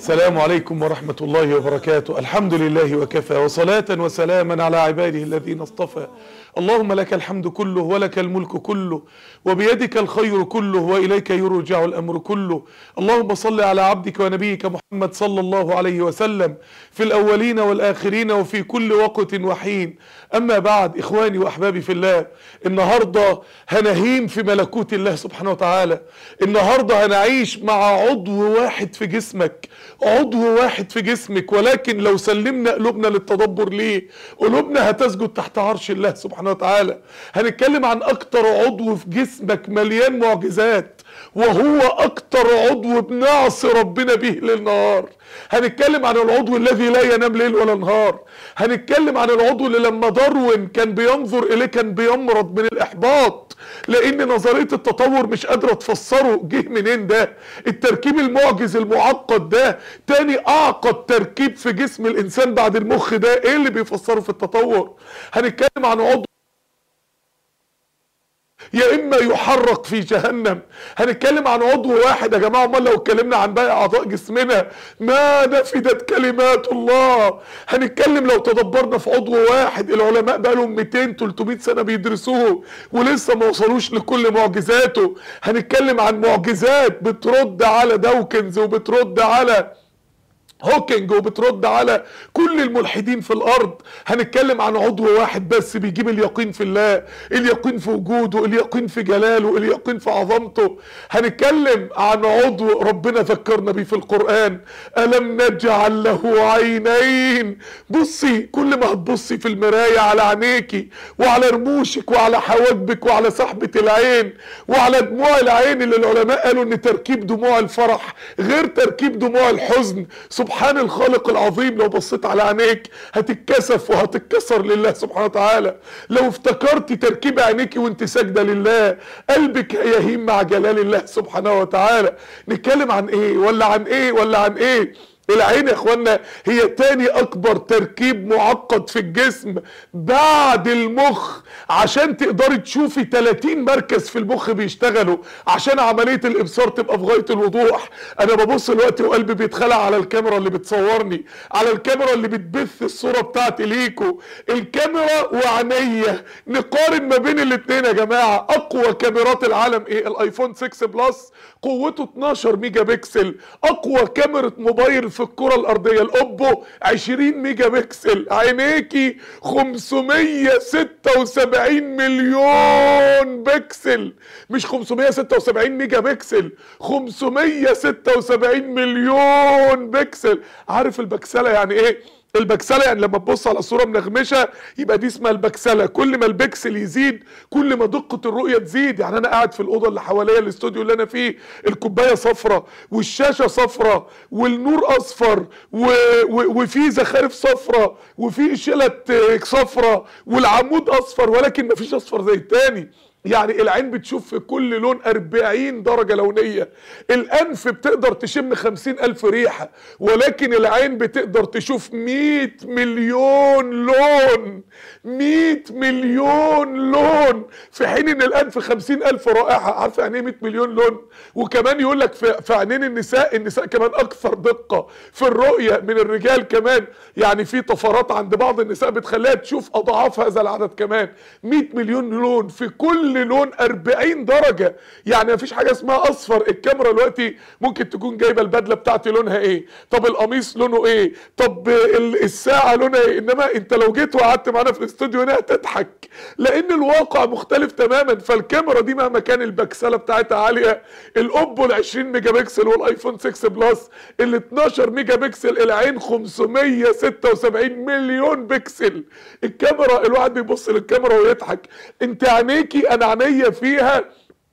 السلام عليكم ورحمة الله وبركاته الحمد لله وكفى وصلاة وسلاما على عباده الذين اصطفى اللهم لك الحمد كله ولك الملك كله وبيدك الخير كله وإليك يرجع الأمر كله اللهم صل على عبدك ونبيك محمد صلى الله عليه وسلم في الأولين والآخرين وفي كل وقت وحين أما بعد إخواني وأحبابي في الله النهاردة هنهيم في ملكوت الله سبحانه وتعالى النهاردة هنعيش مع عضو واحد في جسمك عضو واحد في جسمك ولكن لو سلمنا قلوبنا للتدبر ليه قلوبنا هتسجد تحت عرش الله سبحانه وتعالى هنتكلم عن اكتر عضو في جسمك مليان معجزات وهو اكتر عضو بنعصي ربنا به ليل نهار هنتكلم عن العضو الذي لا ينام ليل ولا نهار هنتكلم عن العضو اللي لما داروين كان بينظر اليه كان بيمرض من الاحباط لان نظريه التطور مش قادره تفسره جه منين ده التركيب المعجز المعقد ده تاني اعقد تركيب في جسم الانسان بعد المخ ده ايه اللي بيفسره في التطور هنتكلم عن عضو يا اما يحرق في جهنم هنتكلم عن عضو واحد يا جماعه امال لو اتكلمنا عن باقي اعضاء جسمنا ما نفدت كلمات الله هنتكلم لو تدبرنا في عضو واحد العلماء بقالهم 200 300 سنه بيدرسوه ولسه ما وصلوش لكل معجزاته هنتكلم عن معجزات بترد على دوكنز وبترد على هوكينج وبترد على كل الملحدين في الارض هنتكلم عن عضو واحد بس بيجيب اليقين في الله اليقين في وجوده اليقين في جلاله اليقين في عظمته هنتكلم عن عضو ربنا ذكرنا بيه في القرآن ألم نجعل له عينين بصي كل ما هتبصي في المراية على عينيكي وعلى رموشك وعلى حواجبك وعلى صحبة العين وعلى دموع العين اللي العلماء قالوا ان تركيب دموع الفرح غير تركيب دموع الحزن سبحان الخالق العظيم لو بصيت على عينيك هتتكسف وهتتكسر لله سبحانه وتعالى لو افتكرت تركيب عينيك وانت ساجده لله قلبك هيهيم مع جلال الله سبحانه وتعالى نتكلم عن ايه ولا عن ايه ولا عن ايه العين يا اخوانا هي تاني اكبر تركيب معقد في الجسم بعد المخ عشان تقدري تشوفي 30 مركز في المخ بيشتغلوا عشان عملية الابصار تبقى في غاية الوضوح انا ببص دلوقتي وقلبي بيتخلع على الكاميرا اللي بتصورني على الكاميرا اللي بتبث الصورة بتاعتي ليكو الكاميرا وعينيا نقارن ما بين الاتنين يا جماعة اقوى كاميرات العالم ايه الايفون 6 بلس قوته 12 ميجا بكسل اقوى كاميرا موبايل في الكرة الأرضية الأوبو 20 ميجا بكسل عينيكي 576 مليون بكسل مش 576 ميجا بكسل 576 مليون بكسل عارف البكسلة يعني ايه البكسله يعني لما تبص على صوره منغمشه يبقى دي اسمها البكسله كل ما البكسل يزيد كل ما دقه الرؤيه تزيد يعني انا قاعد في الاوضه اللي حواليا الاستوديو اللي انا فيه الكوبايه صفرة والشاشه صفرة والنور اصفر و... و... وفي زخارف صفرة وفي شلت صفرة والعمود اصفر ولكن مفيش اصفر زي التاني يعني العين بتشوف في كل لون 40 درجة لونية الأنف بتقدر تشم 50 ألف ريحة ولكن العين بتقدر تشوف 100 مليون لون 100 مليون لون في حين ان الأنف 50 ألف رائحة عارف يعني ايه 100 مليون لون وكمان يقول لك في, في عينين النساء النساء كمان أكثر دقة في الرؤية من الرجال كمان يعني في طفرات عند بعض النساء بتخليها تشوف أضعاف هذا العدد كمان 100 مليون لون في كل كل لون 40 درجة يعني مفيش حاجة اسمها اصفر الكاميرا دلوقتي ممكن تكون جايبة البدلة بتاعتي لونها ايه طب القميص لونه ايه طب الساعة لونها ايه انما انت لو جيت وقعدت معانا في الاستوديو هنا هتضحك لان الواقع مختلف تماما فالكاميرا دي مهما كان البكسلة بتاعتها عالية الاوبو ال 20 ميجا بكسل والايفون 6 بلس ال 12 ميجا بكسل العين 576 مليون بكسل الكاميرا الواحد بيبص للكاميرا ويضحك انت عينيكي انا عينيا فيها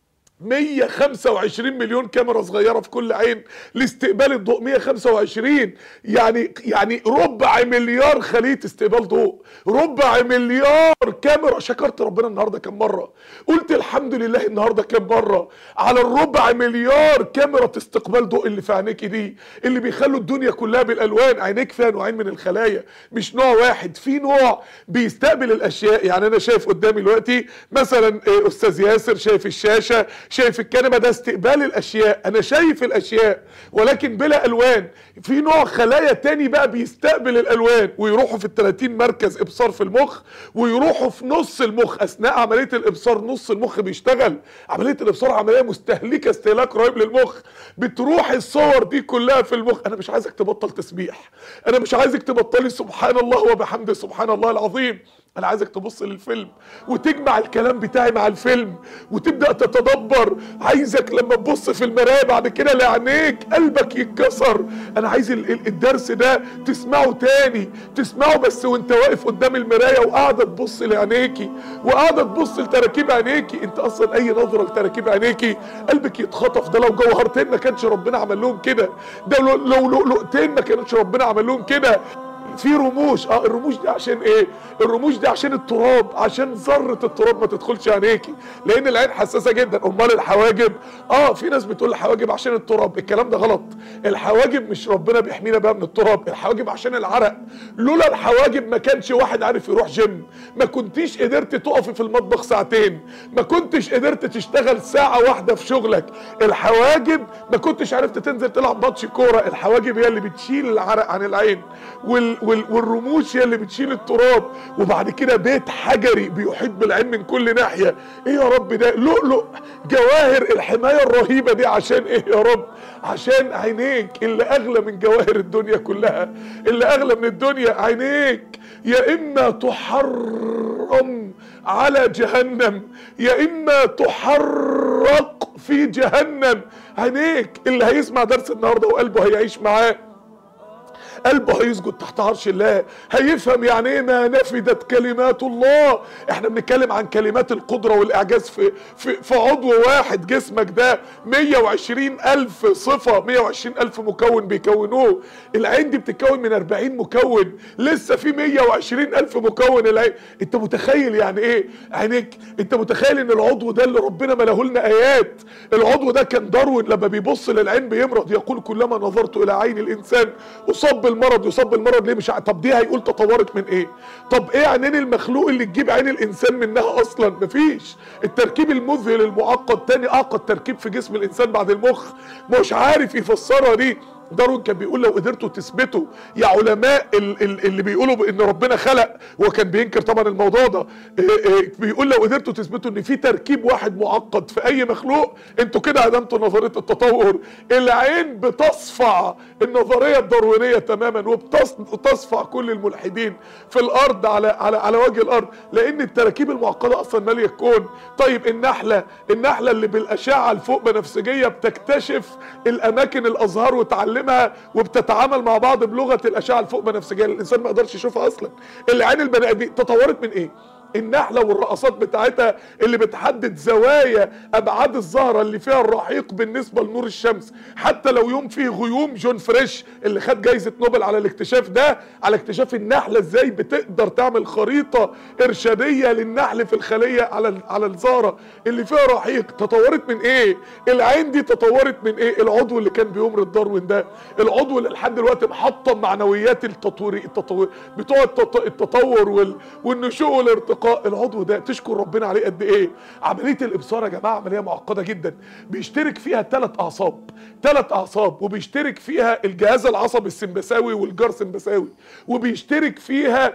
125 مليون كاميرا صغيره في كل عين لاستقبال الضوء 125 يعني يعني ربع مليار خليه استقبال ضوء ربع مليار كاميرا شكرت ربنا النهارده كم مره قلت الحمد لله النهارده كم مره على الربع مليار كاميرا استقبال ضوء اللي في عينيك دي اللي بيخلوا الدنيا كلها بالالوان عينيك فيها نوعين من الخلايا مش نوع واحد في نوع بيستقبل الاشياء يعني انا شايف قدامي دلوقتي مثلا استاذ ياسر شايف الشاشه شايف الكنبه ده استقبال الاشياء انا شايف الاشياء ولكن بلا الوان في نوع خلايا تاني بقى بيستقبل الالوان ويروحوا في ال 30 مركز ابصار في المخ ويروحوا في نص المخ اثناء عمليه الابصار نص المخ بيشتغل عمليه الابصار عمليه مستهلكه استهلاك رهيب للمخ بتروح الصور دي كلها في المخ انا مش عايزك تبطل تسبيح انا مش عايزك تبطلي سبحان الله وبحمده سبحان الله العظيم انا عايزك تبص للفيلم وتجمع الكلام بتاعي مع الفيلم وتبدا تتدبر عايزك لما تبص في المرايه بعد كده لعينيك قلبك يتكسر انا عايز ال- ال- الدرس ده تسمعه تاني تسمعه بس وانت واقف قدام المرايه وقاعده تبص لعينيكي وقاعده تبص لتراكيب عينيكي انت اصلا اي نظره لتراكيب عينيكي قلبك يتخطف ده لو جوهرتين ما كانش ربنا عمل لهم كده ده لو لو لؤلؤتين ما كانش ربنا عمل لهم كده في رموش اه الرموش دي عشان ايه الرموش دي عشان التراب عشان ذره التراب ما تدخلش عينيكي لان العين حساسه جدا امال الحواجب اه في ناس بتقول الحواجب عشان التراب الكلام ده غلط الحواجب مش ربنا بيحمينا بقى من التراب الحواجب عشان العرق لولا الحواجب ما كانش واحد عارف يروح جيم ما كنتيش قدرت تقفي في المطبخ ساعتين ما كنتش قدرت تشتغل ساعه واحده في شغلك الحواجب ما كنتش عرفت تنزل تلعب ماتش كوره الحواجب هي اللي بتشيل العرق عن العين وال وال والرموش هي اللي بتشيل التراب وبعد كده بيت حجري بيحيط بالعين من كل ناحيه ايه يا رب ده لؤلؤ جواهر الحمايه الرهيبه دي عشان ايه يا رب عشان عينيك اللي اغلى من جواهر الدنيا كلها اللي اغلى من الدنيا عينيك يا اما تحرم على جهنم يا اما تحرق في جهنم عينيك اللي هيسمع درس النهارده وقلبه هيعيش معاه قلبه هيسجد تحت عرش الله هيفهم يعني ايه ما نفدت كلمات الله احنا بنتكلم عن كلمات القدرة والاعجاز في, في, في عضو واحد جسمك ده 120 الف صفة 120 الف مكون بيكونوه العين دي بتتكون من 40 مكون لسه في 120 الف مكون العين انت متخيل يعني ايه عينيك انت متخيل ان العضو ده اللي ربنا ملاه لنا ايات العضو ده كان داروين لما بيبص للعين بيمرض يقول كلما نظرت الى عين الانسان اصاب بالمرض يصاب بالمرض ليه مش ع- طب دي هيقول تطورت من ايه طب ايه عينين المخلوق اللي تجيب عين الانسان منها اصلا مفيش التركيب المذهل المعقد تاني اعقد تركيب في جسم الانسان بعد المخ مش عارف يفسرها دي داروين كان بيقول لو قدرتوا تثبتوا يا علماء ال- ال- اللي بيقولوا بان ربنا خلق هو كان بينكر طبعا الموضوع ده إيه إيه بيقول لو قدرتوا تثبتوا ان في تركيب واحد معقد في اي مخلوق انتوا كده عدمتوا نظريه التطور العين بتصفع النظريه الداروينيه تماما وبتصفع كل الملحدين في الارض على على على وجه الارض لان التراكيب المعقده اصلا ماليه الكون طيب النحله النحله اللي بالاشعه الفوق بنفسجيه بتكتشف الاماكن الازهار وتعلمها وبتتعامل مع بعض بلغه الاشعه الفوق بنفسجيه الانسان ما يقدرش يشوفها اصلا العين البني ادمين تطورت من ايه النحلة والرقصات بتاعتها اللي بتحدد زوايا أبعاد الزهرة اللي فيها الرحيق بالنسبة لنور الشمس حتى لو يوم فيه غيوم جون فريش اللي خد جايزة نوبل على الاكتشاف ده على اكتشاف النحلة ازاي بتقدر تعمل خريطة إرشادية للنحل في الخلية على على الزهرة اللي فيها رحيق تطورت من ايه؟ العين دي تطورت من ايه؟ العضو اللي كان بيمرض داروين ده العضو اللي لحد دلوقتي محطم معنويات التطوير التطوير بتوع التط- التطور وال... والنشوء والارتقاء العضو ده تشكر ربنا عليه قد ايه عمليه الابصار يا جماعه عمليه معقده جدا بيشترك فيها ثلاث اعصاب ثلاث اعصاب وبيشترك فيها الجهاز العصبي السمبثاوي والجار سمبثاوي وبيشترك فيها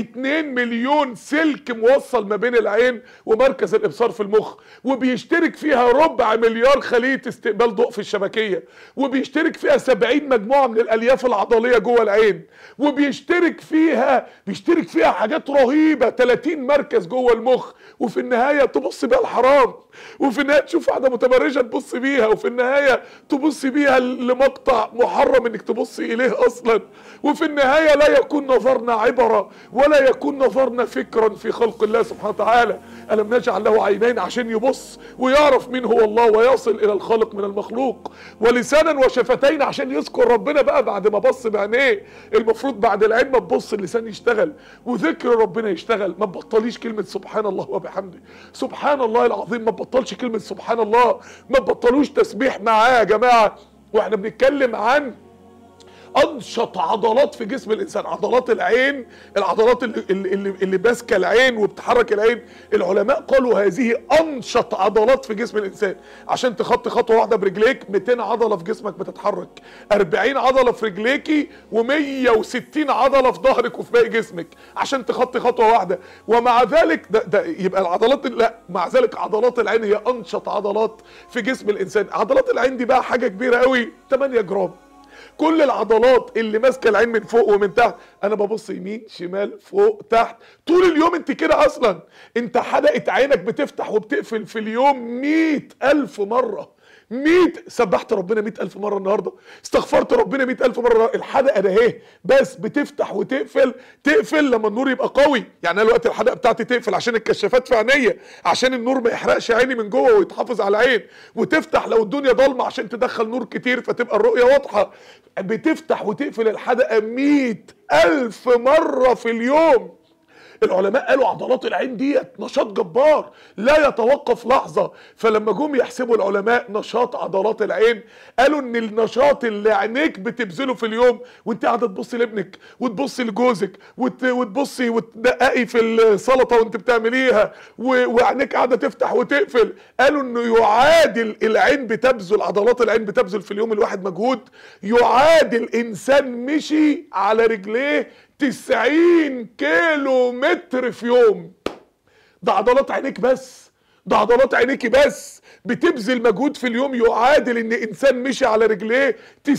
2 مليون سلك موصل ما بين العين ومركز الابصار في المخ وبيشترك فيها ربع مليار خليه استقبال ضوء في الشبكيه وبيشترك فيها 70 مجموعه من الالياف العضليه جوه العين وبيشترك فيها بيشترك فيها حاجات رهيبه 30 مركز جوه المخ وفي النهايه تبص بيها الحرام وفي النهايه تشوف واحده متبرجه تبص بيها وفي النهايه تبص بيها لمقطع محرم انك تبص اليه اصلا وفي النهايه لا يكون نظرنا عبره ولا يكون نظرنا فكرا في خلق الله سبحانه وتعالى الم نجعل له عينين عشان يبص ويعرف مين هو الله ويصل الى الخالق من المخلوق ولسانا وشفتين عشان يذكر ربنا بقى بعد ما بص بعينيه المفروض بعد العين ما تبص اللسان يشتغل وذكر ربنا يشتغل ما تبطليش كلمه سبحان الله وبحمده سبحان الله العظيم ما تبطلش كلمه سبحان الله ما تبطلوش تسبيح معاه يا جماعه واحنا بنتكلم عن انشط عضلات في جسم الانسان عضلات العين العضلات اللي اللي, اللي ماسكه العين وبتحرك العين العلماء قالوا هذه انشط عضلات في جسم الانسان عشان تخطي خطوه واحده برجليك 200 عضله في جسمك بتتحرك 40 عضله في رجليكي و160 عضله في ظهرك وفي باقي جسمك عشان تخطي خطوه واحده ومع ذلك ده, ده يبقى العضلات لا مع ذلك عضلات العين هي انشط عضلات في جسم الانسان عضلات العين دي بقى حاجه كبيره قوي 8 جرام كل العضلات اللي ماسكه العين من فوق ومن تحت انا ببص يمين شمال فوق تحت طول اليوم انت كده اصلا انت حلقه عينك بتفتح وبتقفل في اليوم مئة الف مره مئة سبحت ربنا مئة ألف مرة النهاردة استغفرت ربنا مئة ألف مرة الحدقة ده اهي بس بتفتح وتقفل تقفل لما النور يبقى قوي يعني انا الوقت الحدقة بتاعتي تقفل عشان الكشافات في عينيا عشان النور ما يحرقش عيني من جوه ويتحافظ على العين وتفتح لو الدنيا ضلمة عشان تدخل نور كتير فتبقى الرؤية واضحة بتفتح وتقفل الحدقة مئة ألف مرة في اليوم العلماء قالوا عضلات العين ديت نشاط جبار لا يتوقف لحظه فلما جم يحسبوا العلماء نشاط عضلات العين قالوا ان النشاط اللي عينيك بتبذله في اليوم وانت قاعده تبصي لابنك وتبصي لجوزك وت... وتبصي وتدققي في السلطه وانت بتعمليها و... وعينيك قاعده تفتح وتقفل قالوا انه يعادل العين بتبذل عضلات العين بتبذل في اليوم الواحد مجهود يعادل انسان مشي على رجليه 90 كيلو متر في يوم ده عضلات عينيك بس ده عضلات عينيكي بس بتبذل مجهود في اليوم يعادل ان انسان مشي على رجليه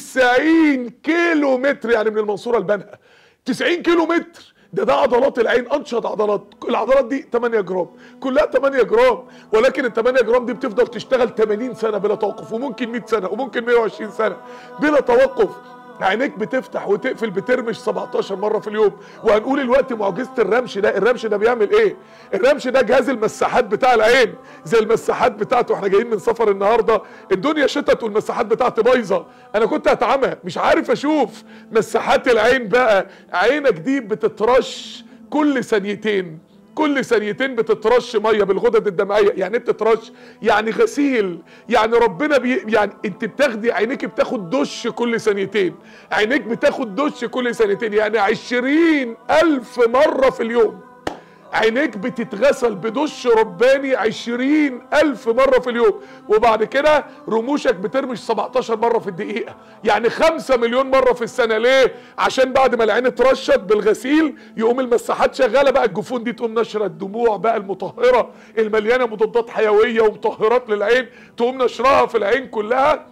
90 كيلو متر يعني من المنصوره لبنها 90 كيلو متر ده ده عضلات العين انشط عضلات العضلات دي 8 جرام كلها 8 جرام ولكن ال 8 جرام دي بتفضل تشتغل 80 سنه بلا توقف وممكن 100 سنه وممكن 120 سنه بلا توقف عينيك بتفتح وتقفل بترمش 17 مره في اليوم وهنقول الوقت معجزه الرمش ده الرمش ده بيعمل ايه الرمش ده جهاز المساحات بتاع العين زي المساحات بتاعته احنا جايين من سفر النهارده الدنيا شتت والمساحات بتاعتي بايظه انا كنت هتعمى مش عارف اشوف مساحات العين بقى عينك دي بتترش كل ثانيتين كل ثانيتين بتترش ميه بالغدد الدمعيه يعني ايه بتترش يعني غسيل يعني ربنا بي يعني انت بتاخدي عينيك بتاخد دش كل ثانيتين عينيك بتاخد دش كل ثانيتين يعني عشرين الف مره في اليوم عينيك بتتغسل بدش رباني عشرين ألف مرة في اليوم وبعد كده رموشك بترمش 17 مرة في الدقيقة يعني خمسة مليون مرة في السنة ليه؟ عشان بعد ما العين اترشت بالغسيل يقوم المساحات شغالة بقى الجفون دي تقوم نشرة الدموع بقى المطهرة المليانة مضادات حيوية ومطهرات للعين تقوم نشرها في العين كلها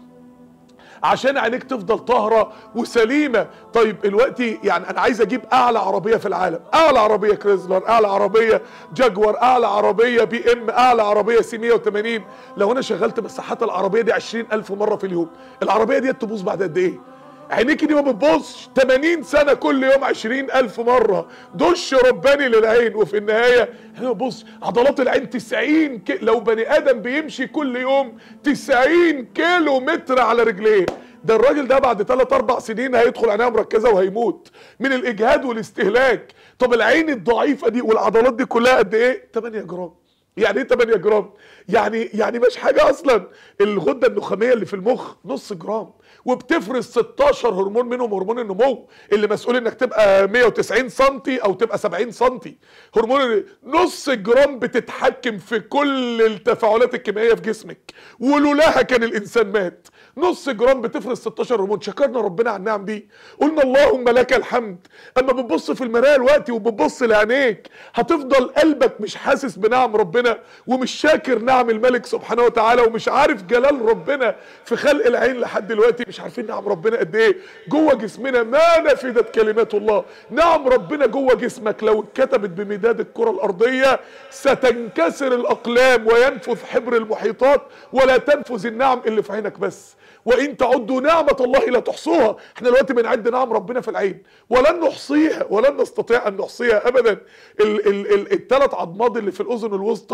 عشان عينيك تفضل طاهره وسليمه طيب دلوقتي يعني انا عايز اجيب اعلى عربيه في العالم اعلى عربيه كريزلر اعلى عربيه جاكوار اعلى عربيه بي ام اعلى عربيه سي 180 لو انا شغلت مساحات العربيه دي 20000 مره في اليوم العربيه دي تبوظ بعد قد ايه عينيك دي ما بتبصش 80 سنة كل يوم 20 ألف مرة دش رباني للعين وفي النهاية هنا بص عضلات العين 90 كي لو بني آدم بيمشي كل يوم 90 كيلو متر على رجليه ده الراجل ده بعد 3 4 سنين هيدخل عنايه مركزه وهيموت من الاجهاد والاستهلاك طب العين الضعيفه دي والعضلات دي كلها قد ايه 8 جرام يعني ايه 8 جرام يعني يعني مش حاجه اصلا الغده النخاميه اللي في المخ نص جرام وبتفرز 16 هرمون منهم هرمون النمو اللي مسؤول انك تبقى 190 سم او تبقى 70 سم هرمون نص جرام بتتحكم في كل التفاعلات الكيميائيه في جسمك ولولاها كان الانسان مات نص جرام بتفرز 16 هرمون شكرنا ربنا على النعم دي قلنا اللهم لك الحمد اما بتبص في المرايه دلوقتي وبتبص لعينيك هتفضل قلبك مش حاسس بنعم ربنا ومش شاكر نعم الملك سبحانه وتعالى ومش عارف جلال ربنا في خلق العين لحد دلوقتي مش عارفين نعم ربنا قد ايه جوه جسمنا ما نفدت كلمات الله نعم ربنا جوه جسمك لو اتكتبت بمداد الكره الارضيه ستنكسر الاقلام وينفذ حبر المحيطات ولا تنفذ النعم اللي في عينك بس وان تعدوا نعمه الله لا تحصوها احنا دلوقتي بنعد نعم ربنا في العين ولن نحصيها ولن نستطيع ان نحصيها ابدا الثلاث عضمات اللي في الاذن الوسطى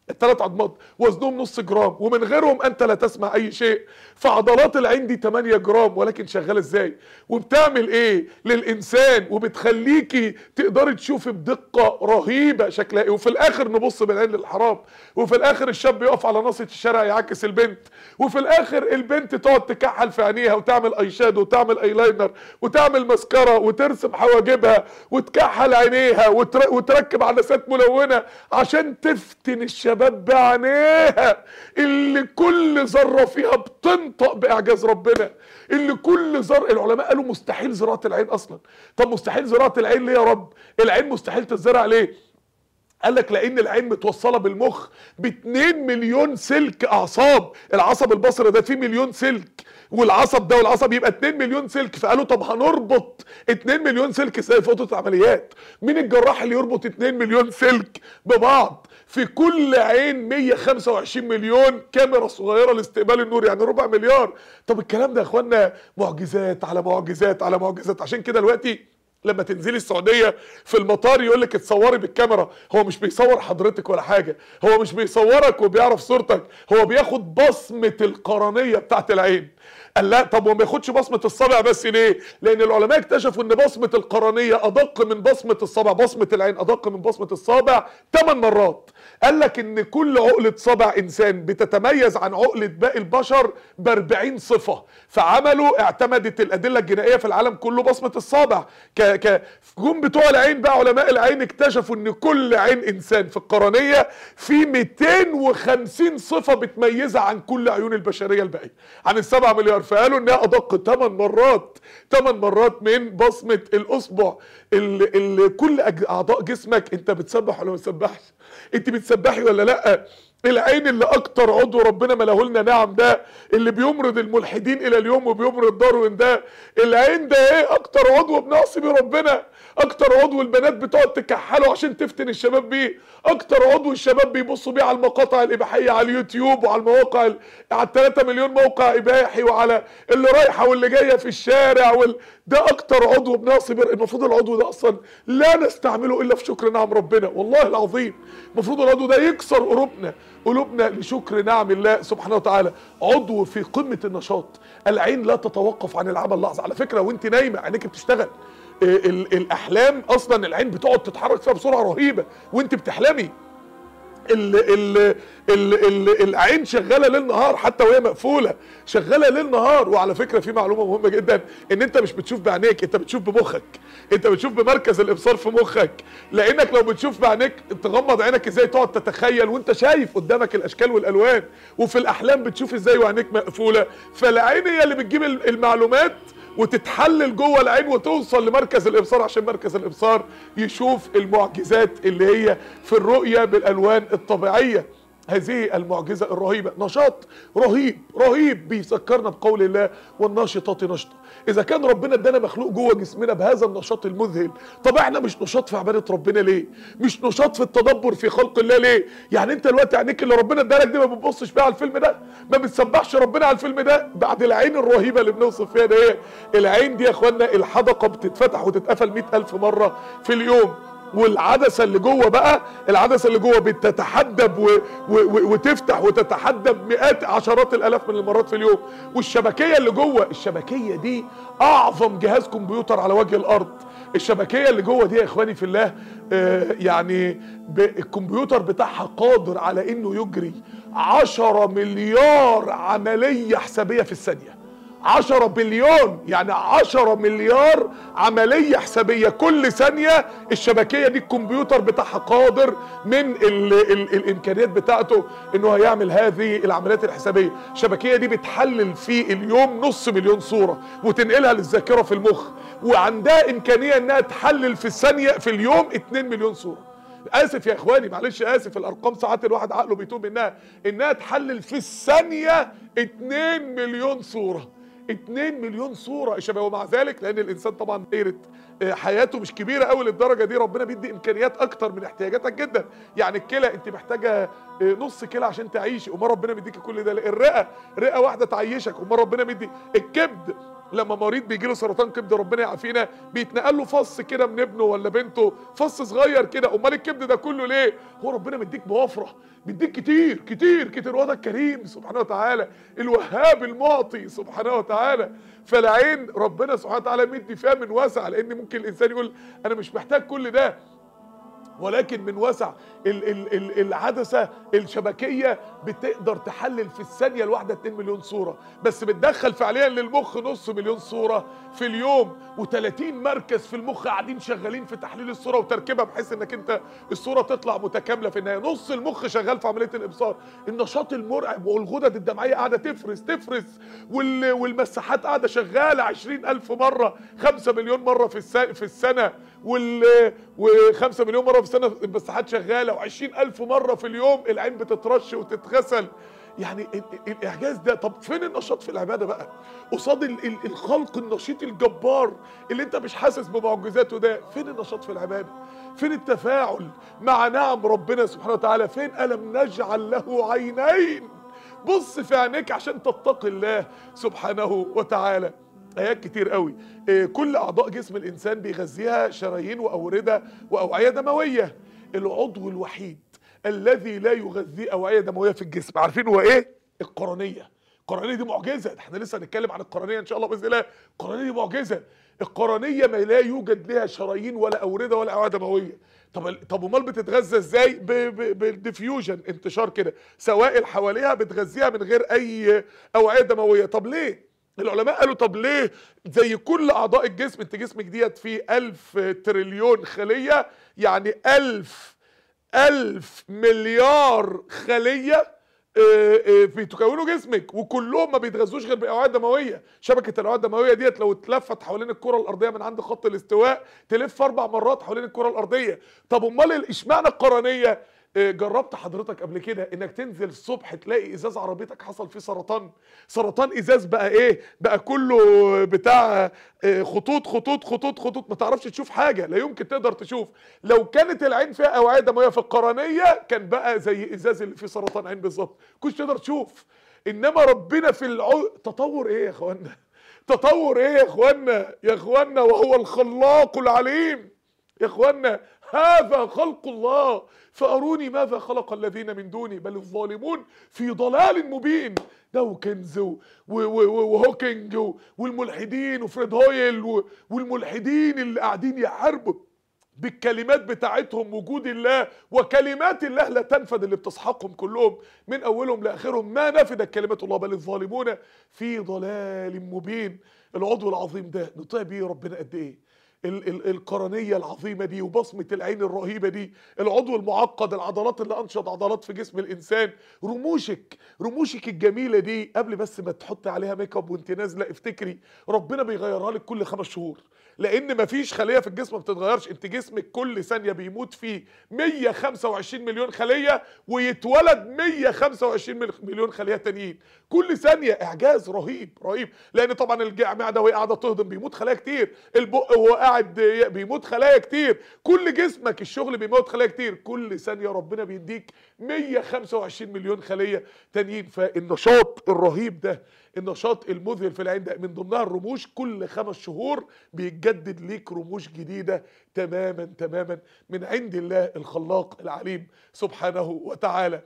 الثلاث عظمات وزنهم نص جرام ومن غيرهم انت لا تسمع اي شيء فعضلات العين دي 8 جرام ولكن شغاله ازاي وبتعمل ايه للانسان وبتخليكي تقدري تشوفي بدقه رهيبه شكلها ايه وفي الاخر نبص بالعين للحرام وفي الاخر الشاب يقف على ناصيه الشارع يعكس البنت وفي الاخر البنت تقعد تكحل في عينيها وتعمل اي شادو وتعمل اي لاينر وتعمل مسكره وترسم حواجبها وتكحل عينيها وتر... وتركب عدسات ملونه عشان تفتن الشباب بعينيها اللي كل ذره فيها بتنطق باعجاز ربنا اللي كل ذره العلماء قالوا مستحيل زراعه العين اصلا طب مستحيل زراعه العين ليه يا رب العين مستحيل تزرع ليه قال لك لان العين متوصله بالمخ ب 2 مليون سلك اعصاب العصب البصري ده فيه مليون سلك والعصب ده والعصب يبقى 2 مليون سلك فقالوا طب هنربط 2 مليون سلك ازاي في اوضه العمليات مين الجراح اللي يربط 2 مليون سلك ببعض في كل عين 125 مليون كاميرا صغيره لاستقبال النور يعني ربع مليار طب الكلام ده يا اخوانا معجزات على معجزات على معجزات عشان كده دلوقتي لما تنزلي السعوديه في المطار يقول لك اتصوري بالكاميرا هو مش بيصور حضرتك ولا حاجه هو مش بيصورك وبيعرف صورتك هو بياخد بصمه القرنيه بتاعت العين قال لا طب وما ياخدش بصمه الصابع بس ليه لان العلماء اكتشفوا ان بصمه القرنيه ادق من بصمه الصابع بصمه العين ادق من بصمه الصابع 8 مرات قال لك ان كل عقله صابع انسان بتتميز عن عقله باقي البشر ب 40 صفه فعملوا اعتمدت الادله الجنائيه في العالم كله بصمه الصابع ك ك جم بتوع العين بقى علماء العين اكتشفوا ان كل عين انسان في القرنيه في 250 صفه بتميزها عن كل عيون البشريه الباقيه عن السبعة مليار فقالوا انها ادق 8 مرات 8 مرات من بصمه الاصبع اللي, اللي كل أج- اعضاء جسمك انت بتسبح ولا ما بتسبحش انت بتسبحي ولا لا العين اللي اكتر عضو ربنا ملاه لنا نعم ده اللي بيمرض الملحدين الى اليوم وبيمرض داروين ده العين ده ايه اكتر عضو بنعصي بيه ربنا اكتر عضو البنات بتقعد تكحله عشان تفتن الشباب بيه اكتر عضو الشباب بيبصوا بيه على المقاطع الاباحيه على اليوتيوب وعلى المواقع ال- على 3 مليون موقع اباحي وعلى اللي رايحه واللي جايه في الشارع وال... ده اكتر عضو بنعصي بيه المفروض العضو ده اصلا لا نستعمله الا في شكر نعم ربنا والله العظيم المفروض العضو ده يكسر قلوبنا قلوبنا لشكر نعم الله سبحانه وتعالى عضو في قمه النشاط العين لا تتوقف عن العمل لحظه على فكره وانت نايمه عينيك بتشتغل ال- ال- الاحلام اصلا العين بتقعد تتحرك فيها بسرعه رهيبه وانت بتحلمي ال ال ال ال العين شغاله ليل نهار حتى وهي مقفوله شغاله ليل نهار وعلى فكره في معلومه مهمه جدا ان انت مش بتشوف بعينيك انت بتشوف بمخك انت بتشوف بمركز الابصار في مخك لانك لو بتشوف بعينيك تغمض عينك ازاي تقعد تتخيل وانت شايف قدامك الاشكال والالوان وفي الاحلام بتشوف ازاي وعينيك مقفوله فالعين هي اللي بتجيب المعلومات وتتحلل جوه العين وتوصل لمركز الابصار عشان مركز الابصار يشوف المعجزات اللي هي في الرؤيه بالالوان الطبيعيه هذه المعجزه الرهيبه نشاط رهيب رهيب بيفكرنا بقول الله والناشطات نشطا اذا كان ربنا ادانا مخلوق جوه جسمنا بهذا النشاط المذهل طب احنا مش نشاط في عباده ربنا ليه مش نشاط في التدبر في خلق الله ليه يعني انت دلوقتي عينيك اللي ربنا ادالك دي ما بتبصش بيها على الفيلم ده ما بتسبحش ربنا على الفيلم ده بعد العين الرهيبه اللي بنوصف فيها ده ايه العين دي يا اخوانا الحدقه بتتفتح وتتقفل مئة الف مره في اليوم والعدسه اللي جوه بقى العدسه اللي جوه بتتحدب و... و... و... وتفتح وتتحدب مئات عشرات الالاف من المرات في اليوم والشبكيه اللي جوه الشبكيه دي اعظم جهاز كمبيوتر على وجه الارض الشبكيه اللي جوه دي يا اخواني في الله آه يعني ب... الكمبيوتر بتاعها قادر على انه يجري عشرة مليار عمليه حسابيه في الثانيه عشرة بليون يعني عشرة مليار عملية حسابية كل ثانية الشبكية دي الكمبيوتر بتاعها قادر من ال ال الامكانيات بتاعته انه هيعمل هذه العمليات الحسابية الشبكية دي بتحلل في اليوم نص مليون صورة وتنقلها للذاكرة في المخ وعندها امكانية انها تحلل في الثانية في اليوم 2 مليون صورة اسف يا اخواني معلش اسف الارقام ساعات الواحد عقله بيتوب منها انها تحلل في الثانيه 2 مليون صوره 2 مليون صوره يا شباب ومع ذلك لان الانسان طبعا دايره آه، حياته مش كبيره قوي للدرجه دي ربنا بيدي امكانيات اكتر من احتياجاتك جدا يعني الكلى انت محتاجه آه، نص كلى عشان تعيشي وما ربنا مديكي كل ده الرئه رئه واحده تعيشك وما ربنا مدي الكبد لما مريض بيجي له سرطان كبد ربنا يعافينا بيتنقل له فص كده من ابنه ولا بنته فص صغير كده امال الكبد ده كله ليه هو ربنا مديك بوفره بيديك كتير كتير كتير وده الكريم سبحانه وتعالى الوهاب المعطي سبحانه وتعالى فالعين ربنا سبحانه وتعالى مدي فيها من واسع لان ممكن الانسان يقول انا مش محتاج كل ده ولكن من وسع ال ال ال العدسة الشبكية بتقدر تحلل في الثانية الواحدة 2 مليون صورة بس بتدخل فعليا للمخ نص مليون صورة في اليوم و30 مركز في المخ قاعدين شغالين في تحليل الصورة وتركيبها بحيث انك انت الصورة تطلع متكاملة في النهاية نص المخ شغال في عملية الابصار النشاط المرعب والغدد الدمعية قاعدة تفرز تفرز وال والمساحات قاعدة شغالة 20000 مرة 5 مليون مرة في السنة في السنة وال و5 مليون مرة في السنة المساحات شغالة و20000 ألف مرة في اليوم العين بتترش وتتغسل يعني ال- ال- الإعجاز ده طب فين النشاط في العبادة بقى قصاد ال- ال- الخلق النشيط الجبار اللي انت مش حاسس بمعجزاته ده فين النشاط في العبادة فين التفاعل مع نعم ربنا سبحانه وتعالى فين ألم نجعل له عينين بص في عينيك عشان تتقي الله سبحانه وتعالى ايات كتير قوي إيه، كل اعضاء جسم الانسان بيغذيها شرايين واورده واوعيه دمويه العضو الوحيد الذي لا يغذيه اوعيه دمويه في الجسم عارفين هو ايه القرنيه القرنيه دي معجزه ده احنا لسه هنتكلم عن القرنيه ان شاء الله باذن الله القرنيه دي معجزه القرنيه ما لا يوجد لها شرايين ولا اورده ولا اوعيه دمويه طب طب امال بتتغذى ازاي ب- ب- بالديفيوجن انتشار كده سوائل حواليها بتغذيها من غير اي اوعيه دمويه طب ليه العلماء قالوا طب ليه زي كل اعضاء الجسم انت جسمك ديت فيه ألف تريليون خلية يعني ألف ألف مليار خلية آه، آه، بتكونوا جسمك وكلهم ما بيتغذوش غير بالاوعيه الدمويه شبكه الاوعيه الدمويه ديت لو اتلفت حوالين الكره الارضيه من عند خط الاستواء تلف اربع مرات حوالين الكره الارضيه طب امال ال- اشمعنى القرنيه آه، جربت حضرتك قبل كده انك تنزل الصبح تلاقي ازاز عربيتك حصل فيه سرطان سرطان ازاز بقى ايه بقى كله بتاع آه، خطوط خطوط خطوط خطوط ما تعرفش تشوف حاجه لا يمكن تقدر تشوف لو كانت العين فيها اوعيه دمويه في القرنيه كان بقى زي ازاز اللي فيه سرطان عين بالظبط كنتش تقدر تشوف انما ربنا في العو... تطور ايه يا اخوانا تطور ايه يا اخوانا يا اخوانا وهو الخلاق العليم يا اخوانا هذا خلق الله فاروني ماذا خلق الذين من دوني بل الظالمون في ضلال مبين دوكنز و- و- و- وهوكينج و- والملحدين وفريد هويل و- والملحدين اللي قاعدين يحاربوا بالكلمات بتاعتهم وجود الله وكلمات الله لا تنفد اللي بتسحقهم كلهم من اولهم لاخرهم ما نفدت كلمات الله بل الظالمون في ضلال مبين العضو العظيم ده نطيع بيه ربنا قد ايه ال ال القرنيه العظيمه دي وبصمه العين الرهيبه دي العضو المعقد العضلات اللي انشط عضلات في جسم الانسان رموشك رموشك الجميله دي قبل بس ما تحط عليها ميك اب وانت نازله افتكري ربنا بيغيرها لك كل خمس شهور لان مفيش خليه في الجسم ما بتتغيرش انت جسمك كل ثانيه بيموت فيه 125 مليون خليه ويتولد 125 مل- مليون خليه تانيين كل ثانيه اعجاز رهيب رهيب لان طبعا المعده وهي قاعده تهضم بيموت خلايا كتير البق وهو قاعد بيموت خلايا كتير كل جسمك الشغل بيموت خلايا كتير كل ثانيه ربنا بيديك 125 مليون خليه تانيين فالنشاط الرهيب ده النشاط المذهل في العين ده من ضمنها الرموش كل خمس شهور بيتجدد ليك رموش جديده تماما تماما من عند الله الخلاق العليم سبحانه وتعالى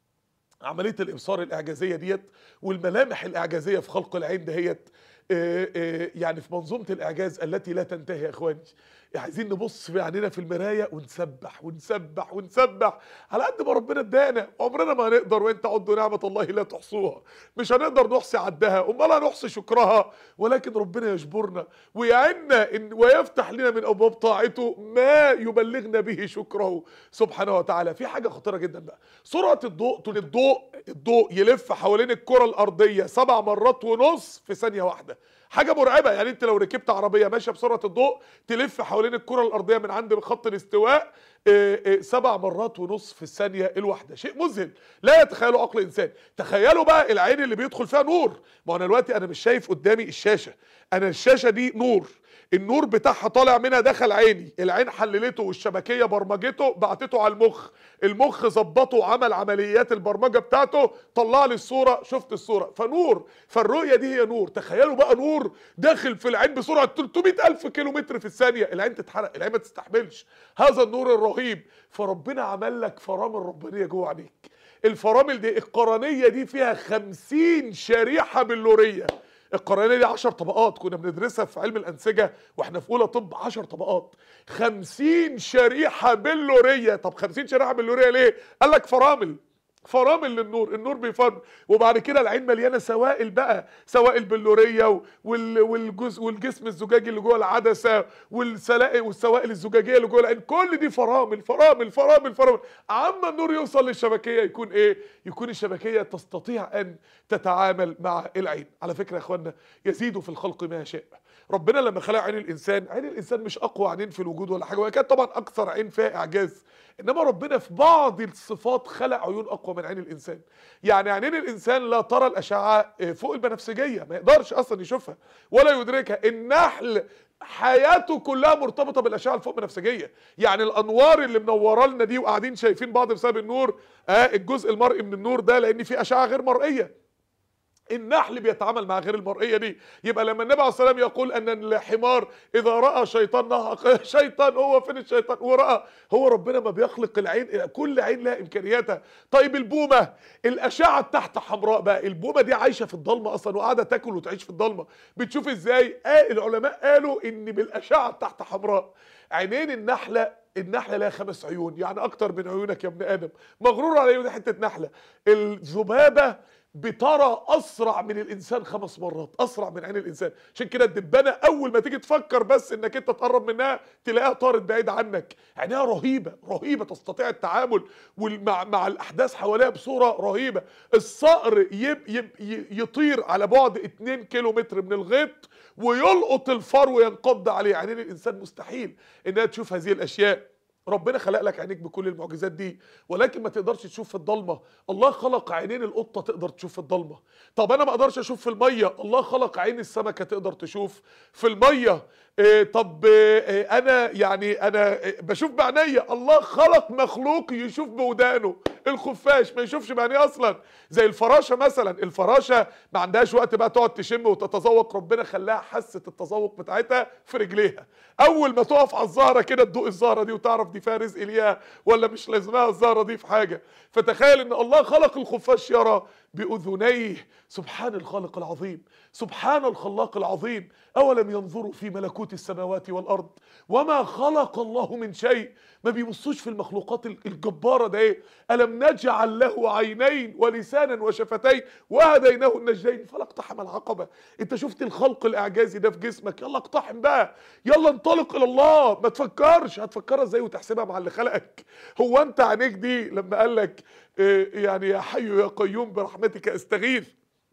عمليه الابصار الاعجازيه ديت والملامح الاعجازيه في خلق العين دهيت آه، آه، يعني في منظومه الاعجاز التي لا تنتهي يا اخواني عايزين نبص في عينينا في المرايه ونسبح ونسبح ونسبح على قد ما ربنا ادانا عمرنا ما هنقدر وان تعدوا نعمه الله لا تحصوها مش هنقدر نحصي عدها امال هنحصي شكرها ولكن ربنا يجبرنا ويعنا إن ويفتح لنا من ابواب طاعته ما يبلغنا به شكره سبحانه وتعالى في حاجه خطيره جدا بقى سرعه الضوء طول الضوء الضوء يلف حوالين الكره الارضيه سبع مرات ونص في ثانيه واحده حاجه مرعبه يعني انت لو ركبت عربيه ماشيه بسرعه الضوء تلف حوالين الكره الارضيه من عند خط الاستواء آه، آه، سبع مرات ونص في الثانيه الواحده شيء مذهل لا يتخيله عقل انسان تخيلوا بقى العين اللي بيدخل فيها نور ما انا دلوقتي انا مش شايف قدامي الشاشه انا الشاشه دي نور النور بتاعها طالع منها دخل عيني العين حللته والشبكيه برمجته بعتته على المخ المخ ظبطه وعمل عمليات البرمجه بتاعته طلع لي الصوره شفت الصوره فنور فالرؤيه دي هي نور تخيلوا بقى نور داخل في العين بسرعه 300 الف كيلو متر في الثانيه العين تتحرق العين ما تستحملش هذا النور الرهيب فربنا عمل لك فرامل ربانيه جوه عينيك الفرامل دي القرنيه دي فيها 50 شريحه بلوريه القرنيه دي 10 طبقات كنا بندرسها في علم الانسجه واحنا في اولى طب 10 طبقات 50 شريحه بلوريه طب 50 شريحه بلوريه ليه قال لك فرامل فرامل للنور النور بيفرم وبعد كده العين مليانه سوائل بقى سوائل بلوريه وال والجزء والجسم الزجاجي اللي جوه العدسه والسلائل والسوائل الزجاجيه اللي جوه العين كل دي فرامل فرامل فرامل فرامل عما النور يوصل للشبكيه يكون ايه يكون الشبكيه تستطيع ان تتعامل مع العين على فكره يا اخوانا يزيد في الخلق ما يشاء ربنا لما خلق عين الانسان عين الانسان مش اقوى عينين في الوجود ولا حاجه وهي كانت طبعا اكثر عين فيها اعجاز انما ربنا في بعض الصفات خلق عيون اقوى من عين الانسان يعني عينين الانسان لا ترى الاشعه فوق البنفسجيه ما يقدرش اصلا يشوفها ولا يدركها النحل حياته كلها مرتبطه بالاشعه الفوق بنفسجيه يعني الانوار اللي منوره لنا دي وقاعدين شايفين بعض بسبب النور آه الجزء المرئي من النور ده لان في اشعه غير مرئيه النحل بيتعامل مع غير المرئيه دي يبقى لما النبي عليه الصلاه والسلام يقول ان الحمار اذا راى شيطان نهق شيطان هو فين الشيطان وراى هو ربنا ما بيخلق العين كل عين لها امكانياتها طيب البومه الاشعه تحت حمراء بقى البومه دي عايشه في الضلمه اصلا وقاعده تاكل وتعيش في الضلمه بتشوف ازاي آه العلماء قالوا ان بالاشعه تحت حمراء عينين النحله النحله لها خمس عيون يعني اكتر من عيونك يا ابن ادم مغرور على عيون حته نحله الذبابه بترى اسرع من الانسان خمس مرات اسرع من عين الانسان عشان كده الدبانه اول ما تيجي تفكر بس انك انت تقرب منها تلاقيها طارت بعيد عنك عينيها رهيبه رهيبه تستطيع التعامل مع مع الاحداث حواليها بصوره رهيبه الصقر يب يب يطير على بعد 2 كيلو متر من الغيط ويلقط الفار وينقض عليه عينين الانسان مستحيل انها تشوف هذه الاشياء ربنا خلق لك عينيك بكل المعجزات دي ولكن ما تقدرش تشوف في الضلمه الله خلق عينين القطه تقدر تشوف في الضلمه طب انا ما اقدرش اشوف في الميه الله خلق عين السمكه تقدر تشوف في الميه إيه طب إيه انا يعني انا إيه بشوف بعينيا الله خلق مخلوق يشوف بودانه الخفاش ما يشوفش بعينيه اصلا زي الفراشه مثلا الفراشه ما عندهاش وقت بقى تقعد تشم وتتذوق ربنا خلاها حاسه التذوق بتاعتها في رجليها اول ما تقف على الزهره كده تدوق الزهره دي وتعرف دي فيها رزق ليها ولا مش لازمها الزهره دي في حاجه فتخيل ان الله خلق الخفاش يرى باذنيه سبحان الخالق العظيم سبحان الخلاق العظيم اولم ينظروا في ملكوت السماوات والارض وما خلق الله من شيء ما بيبصوش في المخلوقات الجباره ده ايه الم نجعل له عينين ولسانا وشفتين وهديناه النجدين فلا اقتحم العقبه انت شفت الخلق الاعجازي ده في جسمك يلا اقتحم بقى يلا انطلق الى الله ما تفكرش هتفكرها ازاي وتحسبها مع اللي خلقك هو انت عينيك دي لما قال لك يعني يا حي يا قيوم برحمتك استغيث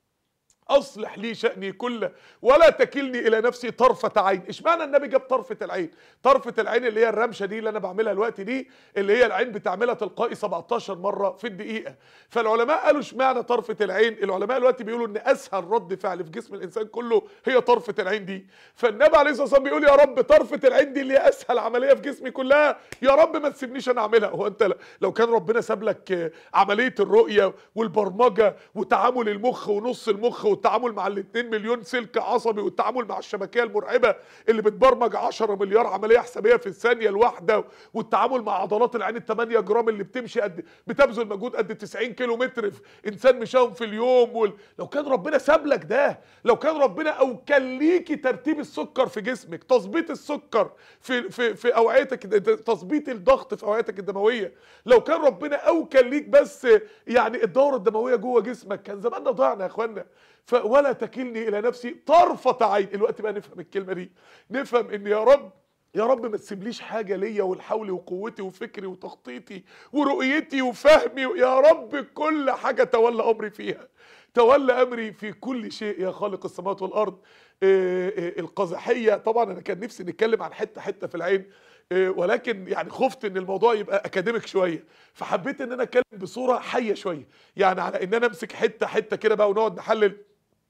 اصلح لي شأني كله ولا تكلني الى نفسي طرفة عين اشمعنى النبي جاب طرفة العين طرفة العين اللي هي الرمشة دي اللي انا بعملها الوقت دي اللي هي العين بتعملها تلقائي 17 مرة في الدقيقة فالعلماء قالوا اشمعنى طرفة العين العلماء الوقت بيقولوا ان اسهل رد فعل في جسم الانسان كله هي طرفة العين دي فالنبي عليه الصلاة والسلام بيقول يا رب طرفة العين دي اللي هي اسهل عملية في جسمي كلها يا رب ما تسيبنيش انا اعملها هو انت لو كان ربنا ساب لك عملية الرؤية والبرمجة وتعامل المخ ونص المخ والتعامل مع ال 2 مليون سلك عصبي والتعامل مع الشبكيه المرعبه اللي بتبرمج 10 مليار عمليه حسابيه في الثانيه الواحده والتعامل مع عضلات العين ال 8 جرام اللي بتمشي قد بتبذل مجهود قد 90 كيلو متر في انسان مشاهم في اليوم وال... لو كان ربنا ساب لك ده لو كان ربنا اوكل ليكي ترتيب السكر في جسمك تظبيط السكر في في في اوعيتك تظبيط الضغط في اوعيتك الدمويه لو كان ربنا اوكل ليك بس يعني الدوره الدمويه جوه جسمك كان زماننا ضيعنا يا اخوانا ولا تكلني الى نفسي طرفة عين الوقت بقى نفهم الكلمة دي نفهم ان يا رب يا رب ما تسيبليش حاجة ليا والحولي وقوتي وفكري وتخطيطي ورؤيتي وفهمي يا رب كل حاجة تولى امري فيها تولى امري في كل شيء يا خالق السماوات والارض إيه إيه القزحية طبعا انا كان نفسي نتكلم عن حتة حتة في العين ولكن يعني خفت ان الموضوع يبقى اكاديميك شويه فحبيت ان انا اتكلم بصوره حيه شويه يعني على ان انا امسك حته حته كده بقى ونقعد نحلل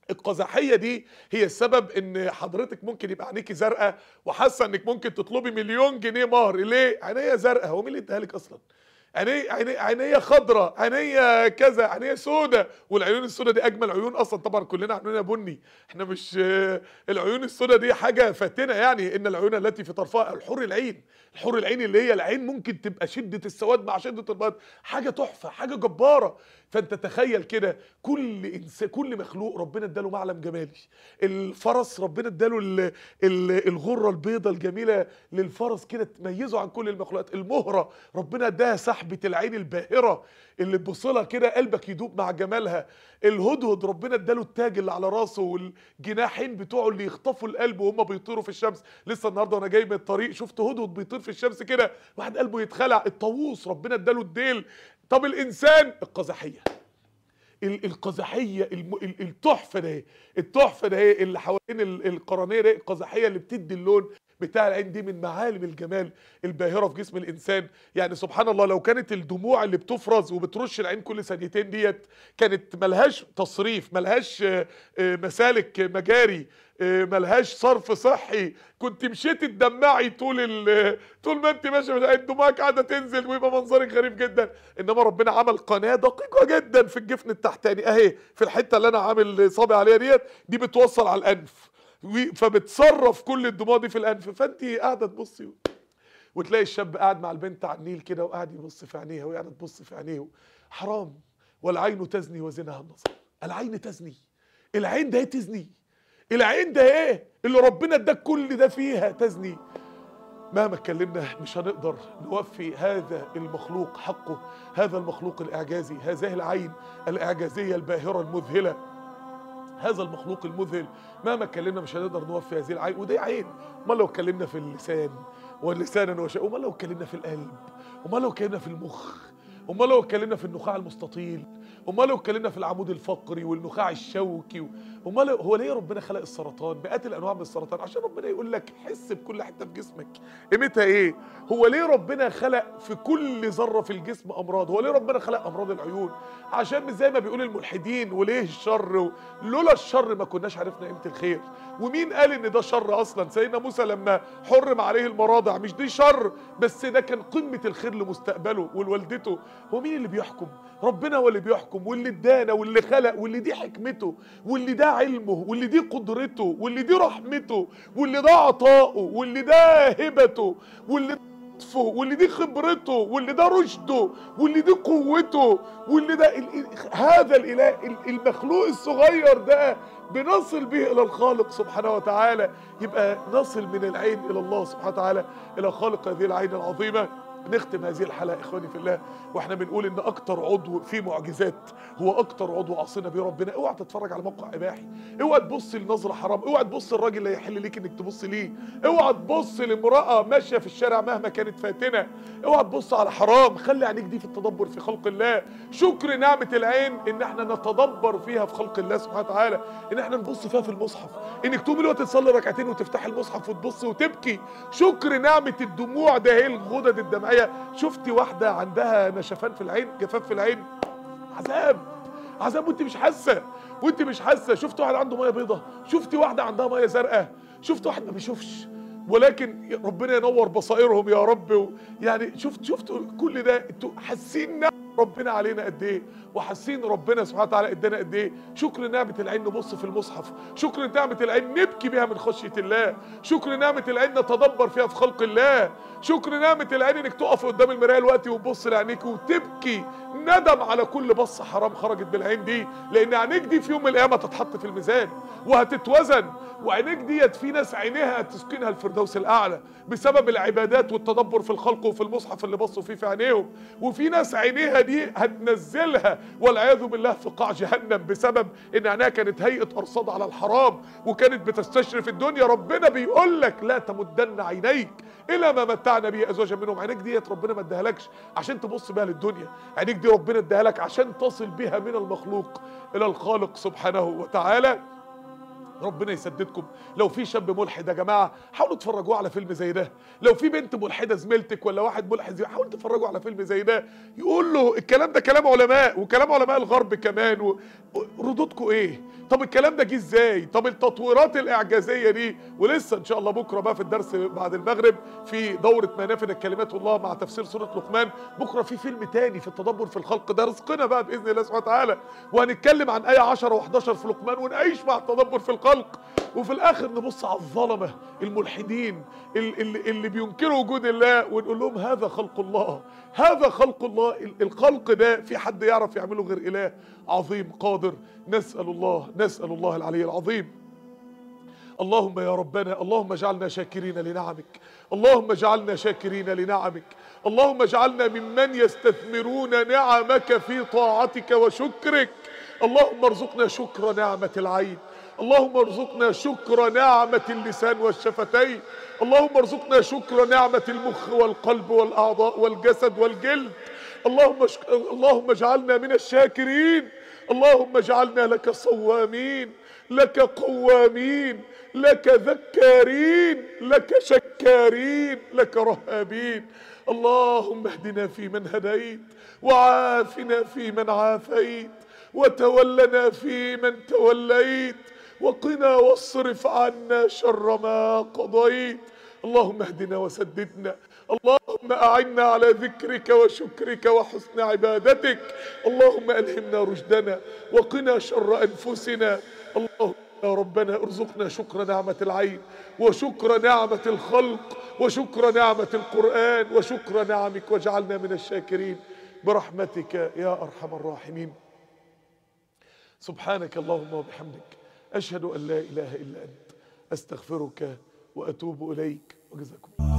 القزحيه دي هي السبب ان حضرتك ممكن يبقى عينيكي زرقاء وحاسه انك ممكن تطلبي مليون جنيه مهر ليه عينيا زرقاء هو مين اللي اداها لك اصلا عيني عيني عينيا خضراء عينيا كذا عينيا سودة والعيون السودة دي اجمل عيون اصلا طبعا كلنا عيوننا بني احنا مش العيون السودة دي حاجه فاتنه يعني ان العيون التي في طرفها الحور العين الحور العين اللي هي العين ممكن تبقى شده السواد مع شده البياض حاجه تحفه حاجه جباره فانت تخيل كده كل انسان كل مخلوق ربنا اداله معلم جمالي الفرس ربنا اداله ال- ال- الغره البيضه الجميله للفرس كده تميزه عن كل المخلوقات المهره ربنا اداها سحبه العين الباهره اللي تبص لها كده قلبك يدوب مع جمالها الهدهد ربنا اداله التاج اللي على راسه والجناحين بتوعه اللي يخطفوا القلب وهم بيطيروا في الشمس لسه النهارده وانا جاي من الطريق شفت هدهد بيطير في الشمس كده واحد قلبه يتخلع الطاووس ربنا اداله الديل طب الانسان القزحيه ال- القزحيه الم- ال- التحفه ده التحفه ده اللي حوالين ال- القرنيه ده القزحيه اللي بتدي اللون بتاع العين دي من معالم الجمال الباهره في جسم الانسان يعني سبحان الله لو كانت الدموع اللي بتفرز وبترش العين كل ثانيتين ديت كانت ملهاش تصريف ملهاش آه، آه، مسالك مجاري آه، ملهاش صرف صحي كنت مشيت تدمعي طول ال- طول ما انت ماشيه مش- دموعك قاعده تنزل ويبقى منظرك غريب جدا انما ربنا عمل قناه دقيقه جدا في الجفن التحتاني اهي في الحته اللي انا عامل صابع عليها ديت دي بتوصل على الانف و- فبتصرف كل الدموع دي في الانف فانت قاعده تبصي وتلاقي الشاب قاعد مع البنت على النيل كده وقاعد يبص في عينيها وهي قاعده تبص في عينيه حرام والعين تزني وزنها النظر العين تزني العين ده ايه تزني العين ده ايه اللي ربنا اداك كل ده فيها تزني مهما اتكلمنا مش هنقدر نوفي هذا المخلوق حقه هذا المخلوق الاعجازي هذه العين الاعجازيه الباهره المذهله هذا المخلوق المذهل مهما اتكلمنا مش هنقدر نوفي هذه العين ودي عين امال لو اتكلمنا في اللسان واللسان وشيء امال لو اتكلمنا في القلب امال لو اتكلمنا في المخ امال لو اتكلمنا في النخاع المستطيل امال لو اتكلمنا في العمود الفقري والنخاع الشوكي و- امال لو- هو ليه ربنا خلق السرطان مئات الانواع من السرطان عشان ربنا يقول لك حس بكل حته في جسمك قيمتها ايه هو ليه ربنا خلق في كل ذره في الجسم امراض هو ليه ربنا خلق امراض العيون عشان مش زي ما بيقول الملحدين وليه الشر و... لولا الشر ما كناش عرفنا قيمه الخير ومين قال ان ده شر اصلا سيدنا موسى لما حرم عليه المراضع مش دي شر بس ده كان قمه الخير لمستقبله ولوالدته هو مين اللي بيحكم ربنا هو اللي بيحكم واللي ادانا واللي خلق واللي دي حكمته واللي ده علمه واللي دي قدرته واللي دي رحمته واللي ده عطاؤه واللي ده هبته واللي لطفه واللي دي خبرته واللي ده رشده واللي دي قوته واللي ده ال- ال- هذا الاله ال- المخلوق الصغير ده بنصل به الى الخالق سبحانه وتعالى يبقى نصل من العين الى الله سبحانه وتعالى الى خالق هذه العين العظيمه نختم هذه الحلقه اخواني في الله واحنا بنقول ان اكتر عضو فيه معجزات هو اكتر عضو عصينا بيه ربنا اوعى تتفرج على موقع اباحي اوعى تبص لنظره حرام اوعى تبص للراجل اللي يحل ليك انك تبص ليه اوعى تبص لامراه ماشيه في الشارع مهما كانت فاتنه اوعى تبص على حرام خلي عينيك دي في التدبر في خلق الله شكر نعمه العين ان احنا نتدبر فيها في خلق الله سبحانه وتعالى ان احنا نبص فيها في المصحف انك تقوم الوقت تصلي ركعتين وتفتح المصحف وتبص وتبكي شكر نعمه الدموع ده هي الغدد الدمعيه شفتي واحده عندها نشفان في العين جفاف في العين عذاب عذاب وانت مش حاسه وانت مش حاسه شفت واحد عنده ميه بيضه شفتي واحده عندها ميه زرقاء شفت واحد ما بيشوفش ولكن ربنا ينور بصائرهم يا رب و يعني شفت شفتوا كل ده انتوا حاسين نعمة ربنا علينا قد ايه وحاسين ربنا سبحانه وتعالى ادانا قد ايه شكر نعمه العين نبص في المصحف شكر نعمه العين نبكي بيها من خشيه الله شكر نعمه العين نتدبر فيها في خلق الله شكر نعمه العين انك تقف قدام المرايه دلوقتي وتبص لعينيك وتبكي ندم على كل بصه حرام خرجت بالعين دي لان عينيك دي في يوم من الايام هتتحط في الميزان وهتتوزن وعينيك ديت في ناس عينيها تسكنها الفردوس الاعلى بسبب العبادات والتدبر في الخلق وفي المصحف اللي بصوا فيه في عينيهم وفي ناس عينيها دي هتنزلها والعياذ بالله في قاع جهنم بسبب ان عينيها كانت هيئه ارصاد على الحرام وكانت بتستشرف الدنيا ربنا بيقول لك لا تمدن عينيك الى ما متعنا به ازواجا منهم عينيك ديت ربنا ما اداهالكش عشان تبص بيها للدنيا عينيك دي ربنا اداها لك عشان تصل بها من المخلوق الى الخالق سبحانه وتعالى ربنا يسددكم لو في شاب ملحد يا جماعه حاولوا تفرجوه على فيلم زي ده لو في بنت ملحده زميلتك ولا واحد ملحد زي حاولوا تفرجوا على فيلم زي ده يقول له الكلام ده كلام علماء وكلام علماء الغرب كمان و... ردودكم ايه طب الكلام ده جه ازاي طب التطويرات الاعجازيه دي ولسه ان شاء الله بكره بقى في الدرس بعد المغرب في دوره ما نفد كلمات الله مع تفسير سوره لقمان بكره في فيلم تاني في التدبر في الخلق ده رزقنا بقى باذن الله سبحانه وتعالى وهنتكلم عن ايه 10 و11 في لقمان ونعيش مع التدبر في الخلق وفي الاخر نبص على الظلمه الملحدين ال- اللي, اللي بينكروا وجود الله ونقول لهم هذا خلق الله هذا خلق الله ال- الخلق ده في حد يعرف يعمله غير اله عظيم قادر نسال الله نسال الله العلي العظيم اللهم يا ربنا اللهم اجعلنا شاكرين لنعمك اللهم اجعلنا شاكرين لنعمك اللهم اجعلنا ممن يستثمرون نعمك في طاعتك وشكرك اللهم ارزقنا شكر نعمة العين اللهم ارزقنا شكر نعمة اللسان والشفتين اللهم ارزقنا شكر نعمة المخ والقلب والأعضاء والجسد والجلد اللهم شك... اللهم اجعلنا من الشاكرين اللهم اجعلنا لك صوامين لك قوامين لك ذكارين لك شكارين لك رهابين اللهم اهدنا فيمن هديت وعافنا فيمن عافيت وتولنا فيمن توليت وقنا واصرف عنا شر ما قضيت اللهم اهدنا وسددنا اللهم أعنا على ذكرك وشكرك وحسن عبادتك اللهم ألهمنا رشدنا وقنا شر أنفسنا اللهم يا ربنا ارزقنا شكر نعمة العين وشكر نعمة الخلق وشكر نعمة القرآن وشكر نعمك واجعلنا من الشاكرين برحمتك يا أرحم الراحمين سبحانك اللهم وبحمدك أشهد أن لا إله إلا أنت أستغفرك وأتوب إليك وجزاكم الله